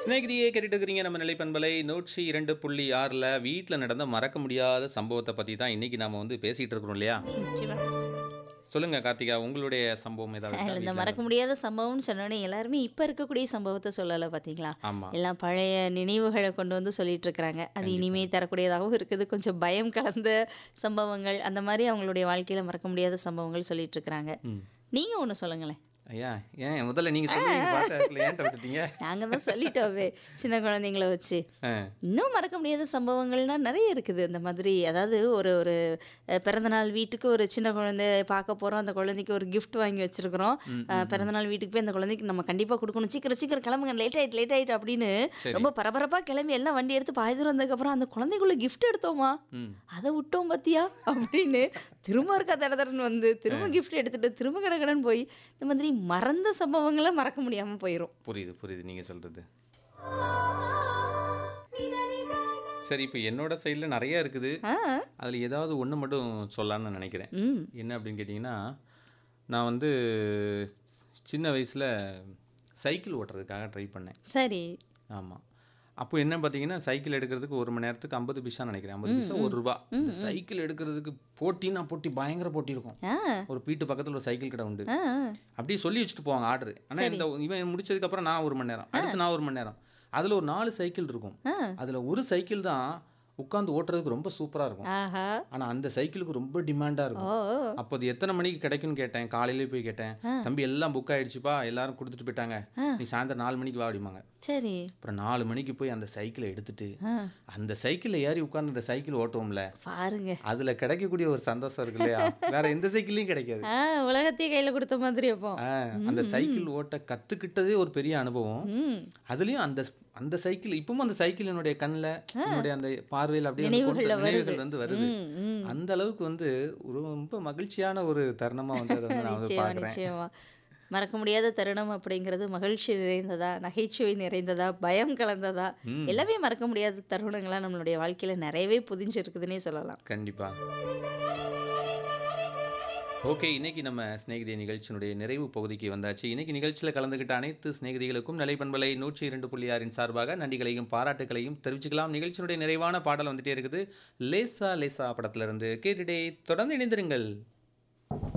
ஸ்நேகிதியே கேட்டுட்டு இருக்கிறீங்க நம்ம நிலைப்பண்பலை நூற்றி இரண்டு புள்ளி ஆறில் வீட்டில் நடந்த மறக்க முடியாத சம்பவத்தை பற்றி தான் இன்னைக்கு நாம வந்து பேசிகிட்டு இருக்கிறோம் இல்லையா நிச்சயமா. சொல்லுங்க கார்த்திகா உங்களுடைய சம்பவம் ஏதாவது இருக்கா அதுல இந்த வீட்ல மறக்க முடியாத சம்பவம்னு சொன்னோடனே எல்லாருமே இப்ப இருக்கக்கூடிய சம்பவத்தை சொல்லல பாத்தீங்களா ஆமா எல்லாம் பழைய நினைவுகளை கொண்டு வந்து சொல்லிட்டு இருக்கிறாங்க அது இனிமே தரக்கூடியதாகவும் இருக்குது கொஞ்சம் பயம் கலந்த சம்பவங்கள் அந்த மாதிரி அவங்களுடைய வாழ்க்கையில மறக்க முடியாத சம்பவங்கள் சொல்லிட்டு இருக்கிறாங்க ம். நீங்க ஒண்ணு சொல்லுங்களேன் ஐயா ஏன் முதல்ல நீங்க சொல்லுங்க பாட்டு ஏன்ட்ட வச்சுட்டீங்க நாங்க தான் சொல்லிட்டோவே சின்ன குழந்தைங்கள வச்சு ஆ, இன்னும் மறக்க முடியாத சம்பவங்கள்னா நிறைய இருக்குது இந்த மாதிரி அதாவது ஒரு ஒரு அஹ், பிறந்தநாள் வீட்டுக்கு ஒரு சின்ன குழந்தை பார்க்க போகிறோம் அந்த குழந்தைக்கு ஒரு gift வாங்கி வச்சிருக்கிறோம் அஹ், பிறந்தநாள் வீட்டுக்கு போய் அந்த குழந்தைக்கு நம்ம கண்டிப்பாக கொடுக்கணும் சீக்கிரம் சீக்கிரம் கிளம்புங்க லேட் ஆயிட்டு லேட் ஆயிட்டு அப்படின்னு சரி. ரொம்ப பரபரப்பாக கிளம்பி எல்லாம் வண்டி எடுத்து பாய் தூரம் வந்ததுக்கப்புறம் அந்த குழந்தைக்குள்ள gift எடுத்தோமா ம். அதை விட்டோம் பார்த்தியா அப்படின்னு திரும்ப இருக்கா தட தடன்னு வந்து திரும்ப gift எடுத்துட்டு திரும்ப கடகடன்னு போய் இந்த மாதிரி மறந்த சம்பவங்களை மறக்க முடியாமல் போயிடும் புரியுது புரியுது நீங்க சொல்றது சரி இப்போ என்னோட சைடில் நிறைய இருக்குது ஆ அதில் ஏதாவது ஒன்று மட்டும் சொல்லலாம்னு நான் நினைக்கிறேன் ம் என்ன அப்படின்னு கேட்டிங்கன்னா நான் வந்து சின்ன வயசில் சைக்கிள் ஓட்டுறதுக்காக ட்ரை பண்ணேன் சரி ஆமாம் அப்போ என்ன பார்த்தீங்கன்னா சைக்கிள் எடுக்கிறதுக்கு ஒரு மணி நேரத்துக்கு ஐம்பது பிசா நினைக்கிறேன் ஐம்பது பிசா ஒரு ரூபா இந்த சைக்கிள் எடுக்கிறதுக்கு போட்டினா போட்டி பயங்கர போட்டி இருக்கும் ஆ ஒரு வீட்டு பக்கத்தில் ஒரு சைக்கிள் கடை உண்டு ஆ ஆ. அப்படியே சொல்லி வச்சுட்டு போவாங்க ஆர்டர் ஆனால் இந்த இவன் முடிச்சதுக்கப்புறம் நான் ஒரு மணி நேரம் அடுத்து நான் ஒரு மணி நேரம் அதில் ஒரு நாலு சைக்கிள் இருக்கும் ஆ. அதில் ஒரு சைக்கிள் தான் உட்காந்து ஓட்டுறதுக்கு ரொம்ப சூப்பராக இருக்கும் ஆஹா ஆனால் அந்த சைக்கிளுக்கு ரொம்ப டிமாண்டாக ஓ இருக்கும் ஓ. அப்போ அது எத்தனை மணிக்கு கிடைக்கும்னு கேட்டேன் காலையிலே போய் கேட்டேன் தம்பி எல்லாம் புக் ஆயிடுச்சுப்பா எல்லாரும் கொடுத்துட்டு போயிட்டாங்க நீ சாயந்தரம் நாலு மணிக்கு வா அப்படிம்பாங்க சரி அப்புறம் நாலு மணிக்கு போய் அந்த சைக்கிளை எடுத்துட்டு ஆ அந்த சைக்கிளில் ஏறி உட்காந்து அந்த சைக்கிள் ஓட்டுவோம்ல பாருங்க அதில் கிடைக்கக்கூடிய ஒரு சந்தோஷம் இருக்கு இல்லையா வேற எந்த சைக்கிள்லையும் கிடைக்காது ஆ உலகத்தையே கையில கொடுத்த மாதிரி அப்போ ஆ, அந்த சைக்கிள் ஓட்ட கத்துக்கிட்டதே ஒரு பெரிய அனுபவம் ம் அதுலயும் அந்த அந்த சைக்கிள் இப்பவும் அந்த சைக்கிள் என்னுடைய கண்ணில் என்னுடைய அந்த பார்வையில் அப்படியே வந்து கொண்டு- நினைவுகள்ல வருது. நினைவுகள் வந்து வருது ம் ம் அந்த அளவுக்கு வந்து ஒரு ரொம்ப மகிழ்ச்சியான ஒரு தருணமா வந்து அதை வந்து நான் வந்து நிச்சயமா பார்க்குறேன் நிச்சயமா மறக்க முடியாத தருணம் அப்படிங்கிறது மகிழ்ச்சி நிறைந்ததா நகைச்சுவை நிறைந்ததா பயம் கலந்ததா ம். எல்லாமே மறக்க முடியாத தருணங்களா நம்மளுடைய வாழ்க்கையில நிறையவே புதிஞ்சிருக்குதுன்னே சொல்லலாம் கண்டிப்பா ஓகே இன்னைக்கு நம்ம சிநேகிதி நிகழ்ச்சியினுடைய நிறைவு பகுதிக்கு வந்தாச்சு இன்னைக்கு நிகழ்ச்சியில் கலந்துக்கிட்ட அனைத்து சிநேகிதிகளுக்கும் நிலைப்பண்பலை நூற்றி இரண்டு புள்ளி ஆறின் சார்பாக நன்றிகளையும் பாராட்டுகளையும் தெரிவிச்சுக்கலாம் நிகழ்ச்சியினுடைய நிறைவான பாடல் வந்துட்டே இருக்குது லேசா லேசா படத்துல இருந்து கேட்டுட்டே தொடர்ந்து இணைந்திருங்கள்